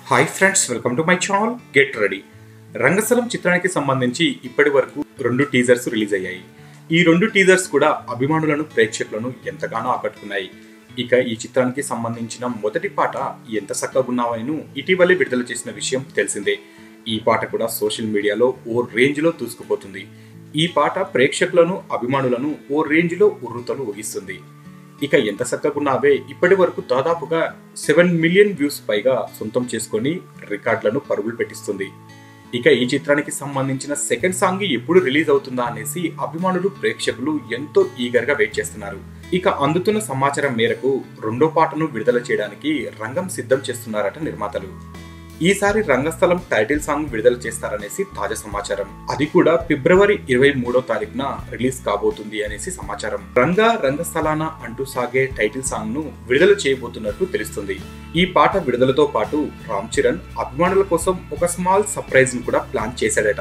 hi friends welcome to my channel get ready Rangasthalam చిత్రానికి సంబంధించి ఇప్పటి వరకు రెండు టీజర్స్ రిలీజ్ అయ్యాయి ఈ రెండు టీజర్స్ కూడా అభిమానులను ప్రేక్షకులను ఎంతగానో ఆకట్టుకున్నాయి ఇక ఈ చిత్రానికి సంబంధించిన మొదటి పాట ఎంత చక్కగున్నావైను ఇటీవలే విడుదల చేసిన విషయం తెలిసిందే ఈ పాట కూడా సోషల్ మీడియాలో ఓ రేంజ్ లో దూసుకుపోతుంది ఈ పాట ప్రేక్షకులను అభిమానులను ఓ రేంజ్ లో ఉర్రుతలు ఊగిస్తుంది ఇక ఎంత చక్కగున్నావే ఇప్పటి వరకు దాదాపుగా సెవెన్ మిలియన్ వ్యూస్ పైగా సొంతం చేసుకొని రికార్డులను పరుగులు పెట్టిస్తుంది ఇక ఈ చిత్రానికి సంబంధించిన సెకండ్ సాంగ్ ఎప్పుడు రిలీజ్ అవుతుందా అనేసి అభిమానులు ప్రేక్షకులు ఎంతో ఈగర్ గా వెయిట్ చేస్తున్నారు ఇక అందుతున్న సమాచారం మేరకు రెండో పాటను విడుదల చేయడానికి రంగం సిద్ధం చేస్తున్నారట నిర్మాతలు ఈసారి రంగస్థలం టైటిల్ సాంగ్ విడుదల చేస్తారనేసి తాజా సమాచారం అది కూడా ఫిబ్రవరి ఇరవై మూడో తారీఖున రిలీజ్ కాబోతుంది అనేసి సమాచారం రంగా రంగస్థలాన అంటూ సాగే టైటిల్ సాంగ్ ను విడుదల చేయబోతున్నట్టు తెలుస్తుంది ఈ పాట విడుదలతో పాటు రామ్ చరణ్ అభిమానుల కోసం ఒక స్మాల్ సర్ప్రైజ్ ను కూడా ప్లాన్ చేశాడట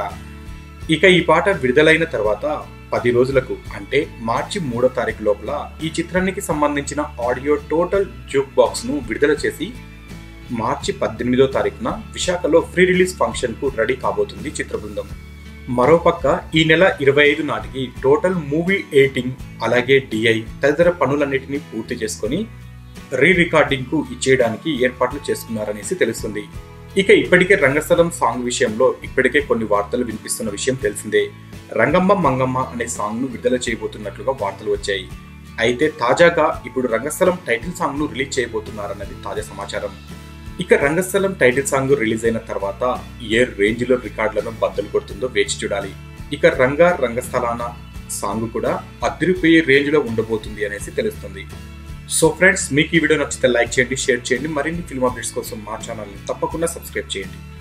ఇక ఈ పాట విడుదలైన తర్వాత పది రోజులకు అంటే మార్చి మూడో తారీఖు లోపల ఈ చిత్రానికి సంబంధించిన ఆడియో టోటల్ జూక్ బాక్స్ ను విడుదల చేసి మార్చి పద్దెనిమిదో తారీఖున విశాఖలో ఫ్రీ రిలీజ్ ఫంక్షన్ కు రెడీ కాబోతుంది చిత్ర బృందం మరోపక్క ఈ నెల ఇరవై ఐదు నాటికి టోటల్ మూవీ ఎడిటింగ్ అలాగే డిఐ తదితర పనులన్నిటినీ పూర్తి చేసుకొని రీ రికార్డింగ్ కు ఇచ్చేయడానికి ఏర్పాట్లు చేసుకున్నారనేసి తెలుస్తుంది ఇక ఇప్పటికే రంగస్థలం సాంగ్ విషయంలో ఇప్పటికే కొన్ని వార్తలు వినిపిస్తున్న విషయం తెలిసిందే రంగమ్మ మంగమ్మ అనే సాంగ్ ను విడుదల చేయబోతున్నట్లుగా వార్తలు వచ్చాయి అయితే తాజాగా ఇప్పుడు రంగస్థలం టైటిల్ సాంగ్ ను రిలీజ్ చేయబోతున్నారన్నది తాజా సమాచారం ఇక రంగస్థలం టైటిల్ సాంగ్ రిలీజ్ అయిన తర్వాత ఏ రేంజ్ లో రికార్డులను బద్దలు కొడుతుందో వేచి చూడాలి ఇక రంగా రంగస్థలాన సాంగ్ కూడా అదిరిపోయే రేంజ్ లో ఉండబోతుంది అనేసి తెలుస్తుంది సో ఫ్రెండ్స్ మీకు ఈ వీడియో నచ్చితే లైక్ చేయండి షేర్ చేయండి మరిన్ని ఫిల్మ్ అప్డేట్స్ కోసం మా ఛానల్ని తప్పకుండా సబ్స్క్రైబ్ చేయండి